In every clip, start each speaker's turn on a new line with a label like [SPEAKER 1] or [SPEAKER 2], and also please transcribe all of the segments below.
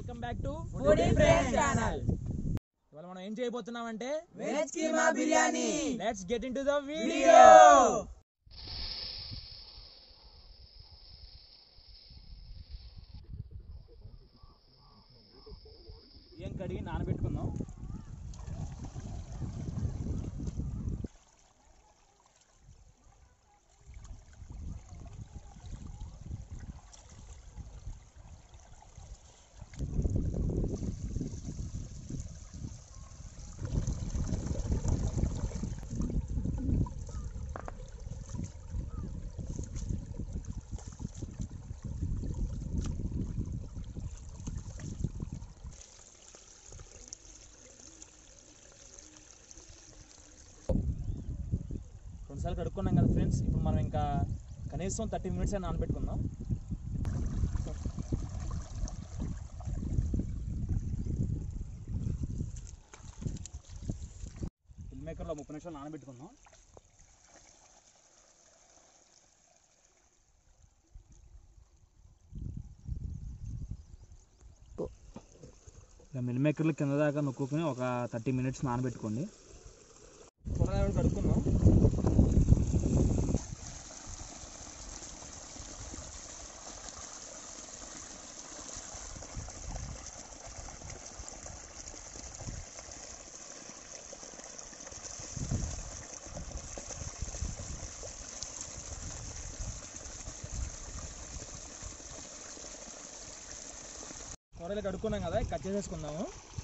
[SPEAKER 1] Welcome back to
[SPEAKER 2] Foodie Friends Channel.
[SPEAKER 1] ఇవాళ మనం ఏం చేయబోతున్నాం అంటే
[SPEAKER 2] veg keema biryani
[SPEAKER 1] let's get into the video
[SPEAKER 2] video
[SPEAKER 1] ఏం కడిగి నానబెట్టుకుందాం రెండుసార్లు కడుక్కున్నాం కదా ఫ్రెండ్స్ ఇప్పుడు మనం ఇంకా కనీసం థర్టీ మినిట్స్ అయినా నానబెట్టుకుందాం మిల్ మేకర్లో ముప్పై నిమిషాలు నానబెట్టుకుందాం ఇక మిల్ మేకర్లు కింద దాకా నొక్కుని ఒక థర్టీ మినిట్స్ నానబెట్టుకోండి త్వరగా కడుక్కుందాం కూరలు కడుక్కున్నాం కదా కట్ చేసేసుకుందాము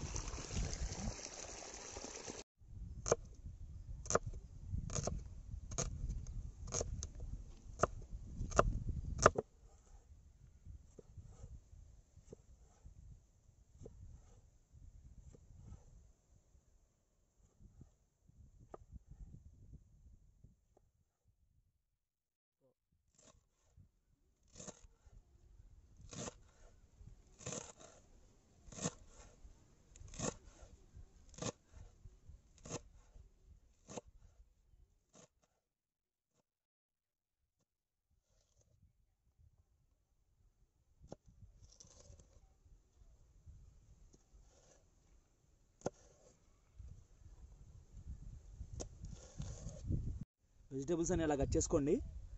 [SPEAKER 1] వెజిటేబుల్స్ అని ఇలా కట్ చేసుకోండి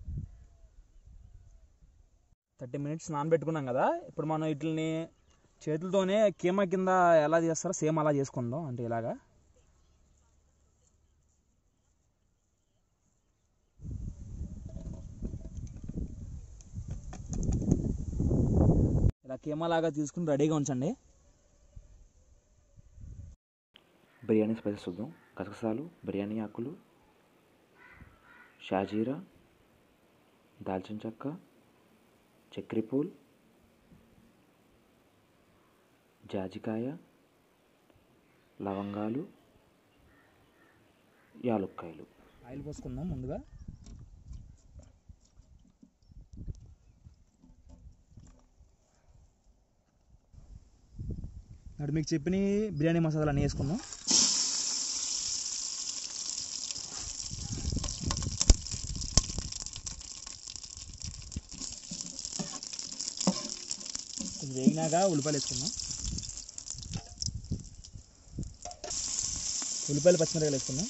[SPEAKER 1] థర్టీ మినిట్స్ నానబెట్టుకున్నాం కదా ఇప్పుడు మనం వీటిని చేతులతోనే కీమా కింద ఎలా చేస్తారో సేమ్ అలా చేసుకుందాం అంటే ఇలాగా ఇలా కీమా లాగా తీసుకుని రెడీగా ఉంచండి
[SPEAKER 3] బిర్యానీ స్పైసెస్ చూద్దాం గసగసాలు బిర్యానీ ఆకులు షాజీరా దాల్చిన చెక్క చక్కెరపూల్ జాజికాయ లవంగాలు యాలుక్కాయలు
[SPEAKER 1] ఆయిల్ పోసుకుందాం ముందుగా ఇప్పుడు మీకు చెప్పిన బిర్యానీ మసాలా అన్నీ వేసుకుందాం కొంచెం వేగినాక ఉల్లిపాయలు వేసుకుందాం ఉల్లిపాయలు పచ్చిమిరకాయలు వేసుకుందాం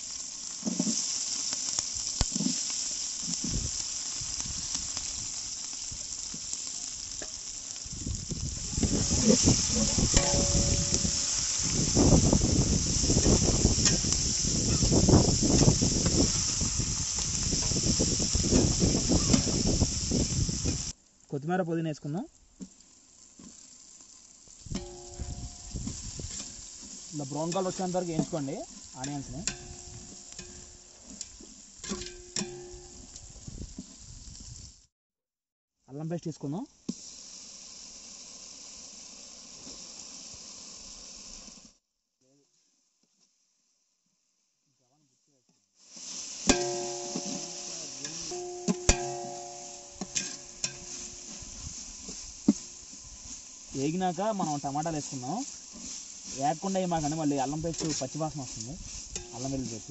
[SPEAKER 1] కొత్తిమీర పుదీనా వేసుకుందాం ఇలా బ్రౌన్ కలర్ వచ్చేంత వరకు వేయించుకోండి ఆనియన్స్ని అల్లం పేస్ట్ తీసుకుందాం వేగినాక మనం టమాటాలు వేసుకుందాం వేగకుండా మాకండి మళ్ళీ అల్లం పేస్ట్ పచ్చి వాసన వస్తుంది అల్లం వెల్లుల్లి పేస్ట్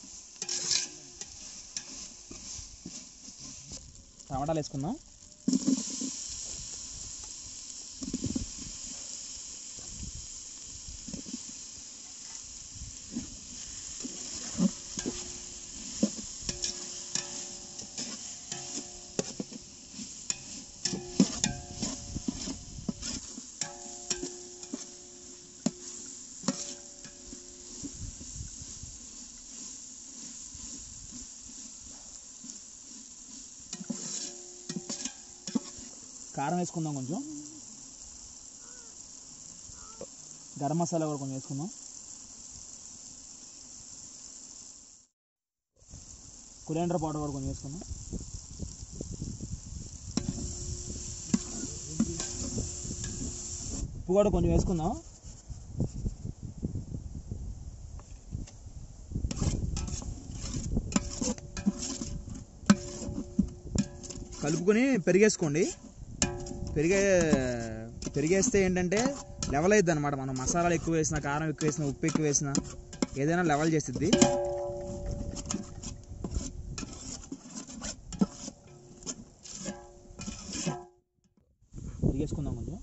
[SPEAKER 1] టమాటాలు వేసుకుందాం కారం వేసుకుందాం కొంచెం గరం మసాలా కూడా కొంచెం వేసుకుందాం కొరియాండర్ పౌడర్ కూడా కొంచెం వేసుకుందాం ఉప్పు కూడా కొంచెం వేసుకుందాం కలుపుకొని పెరిగేసుకోండి పెరిగే పెరిగేస్తే ఏంటంటే లెవెల్ అవుతుంది అనమాట మనం మసాలాలు ఎక్కువ వేసిన కారం ఎక్కువ వేసిన ఉప్పు ఎక్కువ వేసిన ఏదైనా లెవెల్ చేస్తుంది పెరిగేసుకుందాం కొంచెం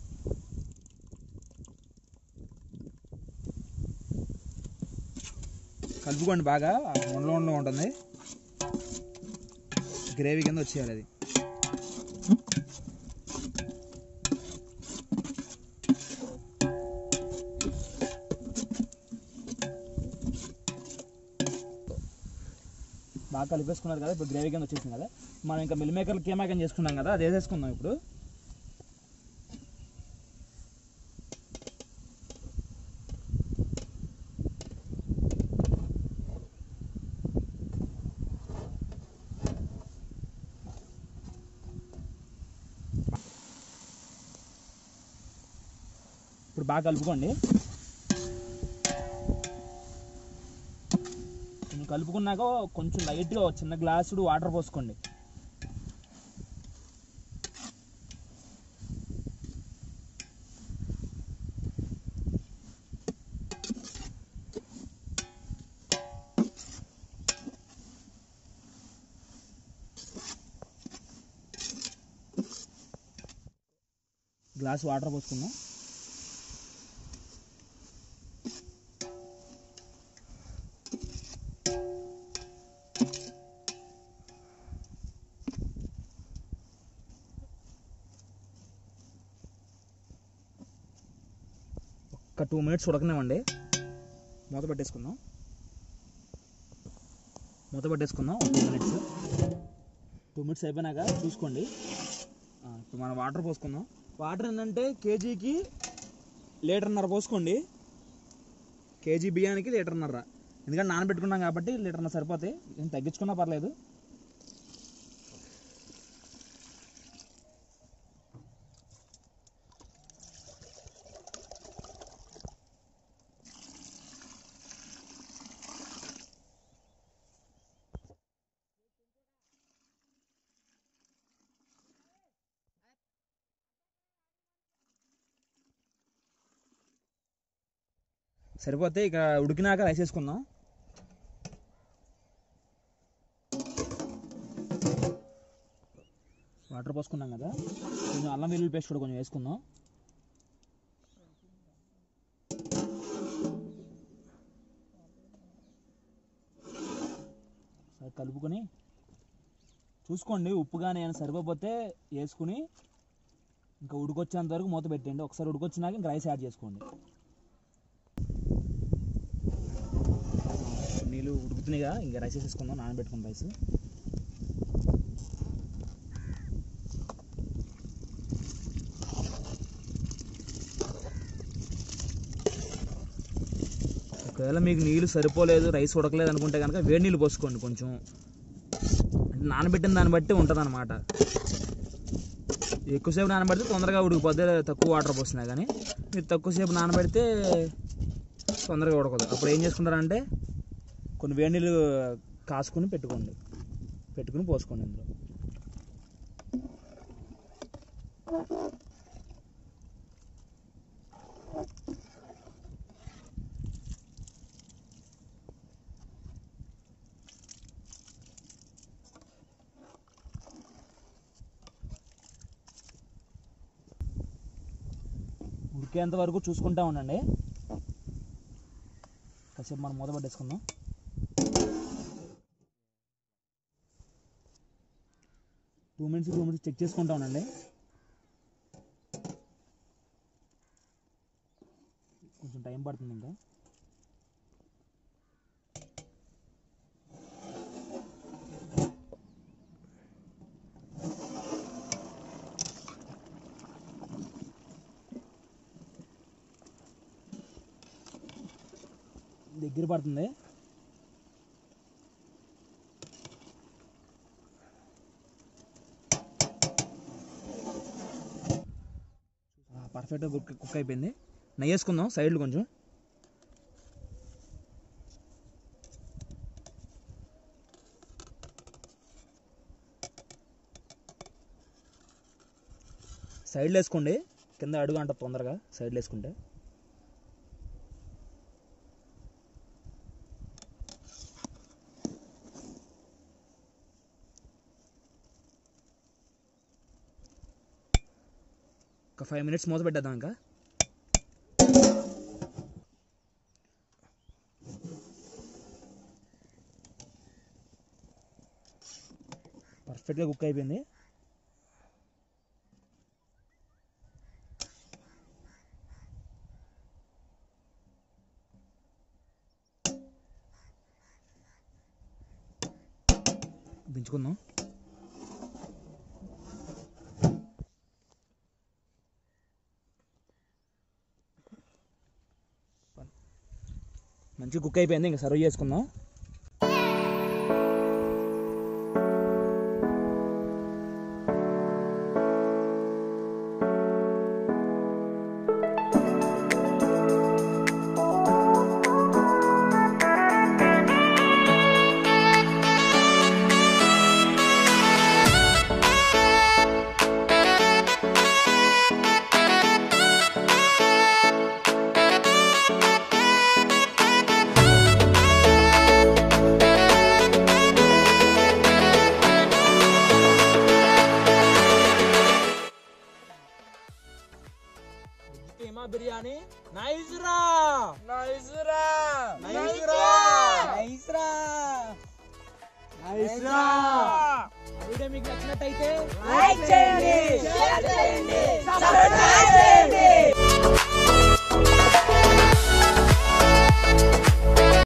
[SPEAKER 1] కలుపుకోండి బాగా ఉండలో ఉండలో ఉంటుంది గ్రేవీ కింద వచ్చేయాలి అది బాగా కలిపేసుకున్నారు కదా ఇప్పుడు గ్రేవీ కింద వచ్చేసింది కదా మనం ఇంకా మిల్ మేకర్లు కీమా కింద చేసుకున్నాం కదా అది వేసేసుకుందాం ఇప్పుడు ఇప్పుడు బాగా కలుపుకోండి కొంచెం కలుపుకున్నాక కొంచెం లైట్గా ఒక చిన్న గ్లాసుడు వాటర్ పోసుకోండి గ్లాస్ వాటర్ పోసుకుందాం ఒక టూ మినిట్స్ ఉడకనివ్వండి మూత పెట్టేసుకుందాం మూత పెట్టేసుకుందాం ఒక టూ మినిట్స్ టూ మినిట్స్ అయిపోయినాక చూసుకోండి ఆ, ఇప్పుడు మనం వాటర్ పోసుకుందాం వాటర్ ఏంటంటే కేజీకి లీటర్న్నర పోసుకోండి కేజీ బియ్యానికి లీటర్న్నర ఎందుకంటే నానబెట్టుకున్నాం కాబట్టి లీటర్న్నర సరిపోతాయి ఏం తగ్గించుకున్నా పర్లేదు సరిపోతే ఇక ఉడికినాక రైస్ వేసుకుందాం వాటర్ పోసుకున్నాం కదా కొంచెం అల్లం వెల్లుల్లి పేస్ట్ కూడా కొంచెం వేసుకుందాం సరే కలుపుకొని చూసుకోండి ఉప్పు కానీ ఏమైనా సరిపోతే వేసుకుని ఇంకా ఉడికొచ్చేంత వరకు మూత పెట్టండి ఒకసారి ఉడికొచ్చినాక ఇంకా రైస్ యాడ్ చేసుకోండి నీళ్ళు ఉడుకుతున్నాయిగా ఇంకా రైస్ వేసేసుకుందాం నానబెట్టుకున్న రైస్ ఒకవేళ మీకు నీళ్ళు సరిపోలేదు రైస్ ఉడకలేదు అనుకుంటే కనుక వేడి నీళ్ళు పోసుకోండి కొంచెం అంటే నానబెట్టిన దాన్ని బట్టి ఉంటుంది అనమాట ఎక్కువసేపు నానబెడితే తొందరగా ఉడికిపోద్ది తక్కువ వాటర్ పోసినా కానీ మీరు తక్కువసేపు నానబెడితే తొందరగా ఉడకదు అప్పుడు ఏం చేసుకుంటారంటే కొన్ని వేడి నీళ్ళు కాసుకొని పెట్టుకోండి పెట్టుకుని పోసుకోండి ఇందులో ఉడికేంత వరకు చూసుకుంటా ఉండండి కాసేపు మనం మూత పట్టేసుకుందాం two minutes two minutes check చేసుకుంటా ఉండండి కొంచెం టైం పడుతుంది ఇంకా దగ్గర పడుతుంది పర్ఫెక్ట్గా కుక్ కుక్ అయిపోయింది నెయ్యి వేసుకుందాం సైడ్లు కొంచెం సైడ్లో వేసుకోండి కింద అడుగు అంట తొందరగా సైడ్లో వేసుకుంటే ఒక ఫైవ్ మినిట్స్ మూత పెట్టేద్దాం ఇంకా పర్ఫెక్ట్గా కుక్ అయిపోయింది దించుకుందాం మంచి కుక్ అయిపోయింది ఇంకా సర్వ్ చేసుకుందాం